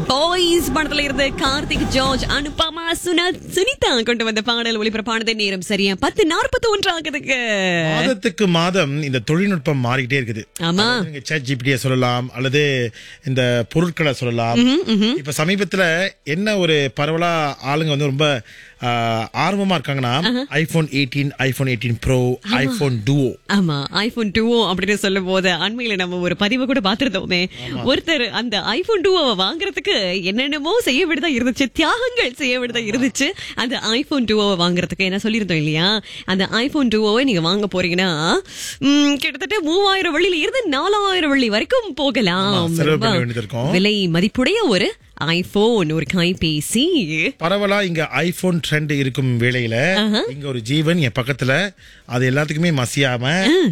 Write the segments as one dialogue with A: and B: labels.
A: Boys படத்துல இருந்து Karthik George Anupama சுனா சுனிதா கொண்டு வந்த பாடல் ஒளிபரப்பானது நேரம் சரியா பத்து நாற்பத்தி ஒன்று ஆகுதுக்கு
B: மாதத்துக்கு மாதம் இந்த தொழில்நுட்பம் மாறிக்கிட்டே இருக்குது
A: ஆமா.
B: அதாவது நீங்க chat ஜிபிடிய சொல்லலாம் அல்லது இந்த பொருட்களை சொல்லலாம் இப்ப சமீபத்துல என்ன ஒரு பரவலா ஆளுங்க வந்து ரொம்ப ஆ, ஆர்வமா இருக்காங்கன்னா iPhone eighteen iPhone eighteen pro iPhone duo
A: ஆமா ஐபோன் டூவோ அப்படின்னு சொல்லும் போது அண்மையில நம்ம ஒரு பதிவு கூட பாத்துருந்தோமே ஒருத்தர் அந்த ஐபோன் டூவை வாங்குறதுக்கு என்னென்னமோ செய்ய விடுதான் இருந்துச்சு தியாகங்கள் செய்ய விடுதான் இருந்துச்சு அந்த ஐபோன் டூவை வாங்குறதுக்கு என்ன சொல்லியிருந்தோம் இல்லையா அந்த ஐபோன் டூவோவை நீங்க வாங்க போறீங்கன்னா ம், கிட்டத்தட்ட மூவாயிரம் வள்ளியில இருந்து நாலாயிரம் வள்ளி வரைக்கும் போகலாம்
B: ஆமா, செலவு பண்ண
A: ரொம்ப
B: வேண்டியது இருக்கும்.
A: விலை மதிப்புடைய ஒரு ஐபோன் ஒரு கைபேசி
B: பரவலா இங்க ஐபோன் ட்ரெண்ட் இருக்கும் வேளையில இங்க ஒரு ஜீவன் என் பக்கத்துல அது எல்லாத்துக்குமே மசியாம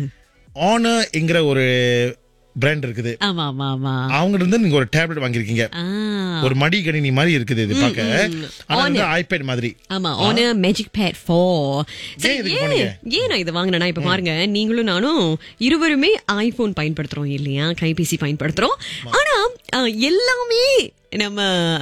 B: ஆனர்ங்கிற ஒரு பிராண்ட் இருக்குது
A: ஆமா ஆமா ஆமா
B: அவங்க இருந்து நீங்க ஒரு டேப்லெட் வாங்கிருக்கீங்க
A: ஆ
B: ஒரு மடி கணினி மாதிரி இருக்குது இது பார்க்க ஆனா வந்து ஐபேட் மாதிரி
A: ஆமா ஆன மேஜிக் பேட் ஃபோர்
B: ஏன் இதுக்கு போனீங்க?
A: ஏன் நான் இதை வாங்கினேன்னா இப்ப பாருங்க நீங்களும் நானும் இருவருமே ஐபோன் பயன்படுத்துறோம் இல்லையா கைபேசி பயன்படுத்துறோம் ஆனா அஹ், எல்லாமே நம்ம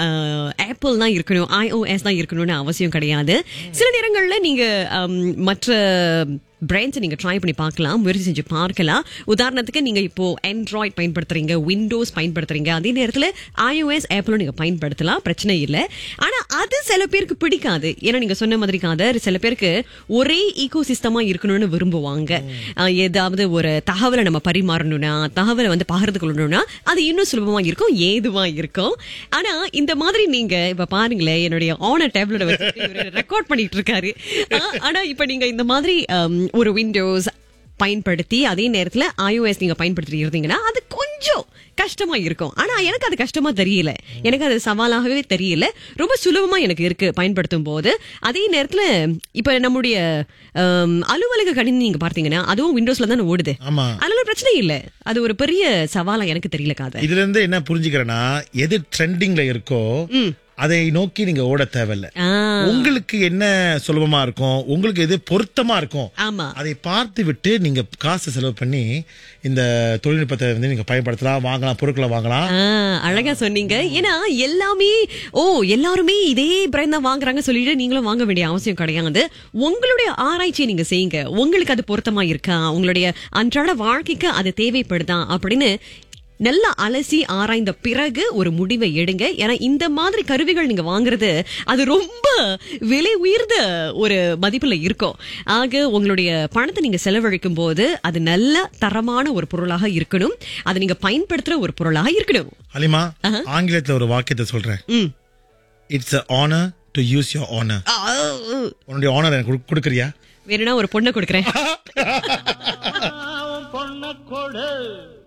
A: ஆப்பிள் தான் இருக்கணும் iOS தான் இருக்கணும்னு அவசியம் கிடையாது சில நேரங்கள்ல நீங்க அம், மற்ற பிராண்ட்ஸை நீங்க ட்ரை பண்ணி பார்க்கலாம் முயற்சி செஞ்சு பார்க்கலாம் உதாரணத்துக்கு நீங்க இப்போ ஆண்ட்ராய்ட் பயன்படுத்துறீங்க விண்டோஸ் பயன்படுத்துறீங்க அதே நேரத்துல iOS ஆப்பிளும் நீங்க பயன்படுத்தலாம் பிரச்சனை இல்லை ஆனா அது சில பேருக்கு பிடிக்காது ஏன்னா நீங்க சொன்ன மாதிரி காதர் சில பேருக்கு ஒரே ஈகோ சிஸ்டமா இருக்கணும்னு விரும்புவாங்க அஹ், ஏதாவது ஒரு தகவலை நம்ம பரிமாறணும்னா தகவலை வந்து பகிர்ந்து கொள்ளணும்னா அது இன்னும் சுலபமா இருக்கும் ஏதுவா இருக்கும் ஆனா இந்த மாதிரி நீங்க இப்ப பாருங்களேன் என்னுடைய ஆனர் டேப்லெட் வச்சு ரெக்கார்ட் பண்ணிட்டு இருக்காரு அஹ், ஆனா இப்ப நீங்க இந்த மாதிரி அம், ஒரு விண்டோஸ் பயன்படுத்தி அதே நேரத்துல iOS நீங்க பயன்படுத்திட்டு இருந்தீங்கன்னா அது கொஞ்சம் கஷ்டமா இருக்கும் ஆனா எனக்கு அது கஷ்டமா தெரியல எனக்கு அது சவாலாகவே தெரியல ரொம்ப சுலபமா எனக்கு இருக்கு பயன்படுத்தும் போது அதே நேரத்துல இப்ப நம்முடைய அம், அலுவலக கணினி நீங்க பார்த்தீங்கன்னா அதுவும் விண்டோஸ்ல தானே ஓடுது
B: ஆமா
A: அதனால பிரச்சனை இல்ல அது ஒரு பெரிய சவாலா எனக்கு தெரியல காத
B: இதுல இருந்து என்ன புரிஞ்சுக்கிறேன்னா எது ட்ரெண்டிங்ல இருக்கோ அதை நோக்கி நீங்க ஓட தேவையில்ல உங்களுக்கு என்ன சுலபமா இருக்கும் உங்களுக்கு எது பொருத்தமா இருக்கும்
A: ஆமா
B: அதை பார்த்து விட்டு நீங்க காசு செலவு பண்ணி இந்த தொழில்நுட்பத்தை வந்து நீங்க பயன்படுத்தலாம் வாங்கலாம் பொருட்களை வாங்கலாம்
A: ஆ, அழகா சொன்னீங்க ஏன்னா எல்லாமே ஓ எல்லாருமே இதே பிராண்ட் தான் வாங்குறாங்க சொல்லிட்டு நீங்களும் வாங்க வேண்டிய அவசியம் கிடையாது உங்களுடைய ஆராய்ச்சியை நீங்க செய்யுங்க உங்களுக்கு அது பொருத்தமா இருக்கா உங்களுடைய அன்றாட வாழ்க்கைக்கு அது தேவைப்படுதா அப்படின்னு நல்லா அலசி ஆராய்ந்த பிறகு ஒரு முடிவை எடுங்க ஏன்னா இந்த மாதிரி கருவிகள் நீங்க வாங்குறது அது ரொம்ப விலை உயர்ந்த ஒரு மதிப்புல இருக்கும் ஆக உங்களுடைய பணத்தை நீங்க செலவழிக்கும் போது அது நல்ல தரமான ஒரு பொருளாக இருக்கணும் அதை நீங்க பயன்படுத்துற ஒரு பொருளாக இருக்கணும்
B: அலிமா ஆங்கிலத்துல ஒரு வாக்கியத்தை சொல்றேன்
A: ம்.
B: It's a honour to use your honour
A: ஆ,
B: உன்னுடைய ஆனர் எனக்கு குடு- கொடுக்கறியா
A: வேணும்னா ஒரு பொண்ணை கொடுக்குறேன்
C: பொண்ண கொடு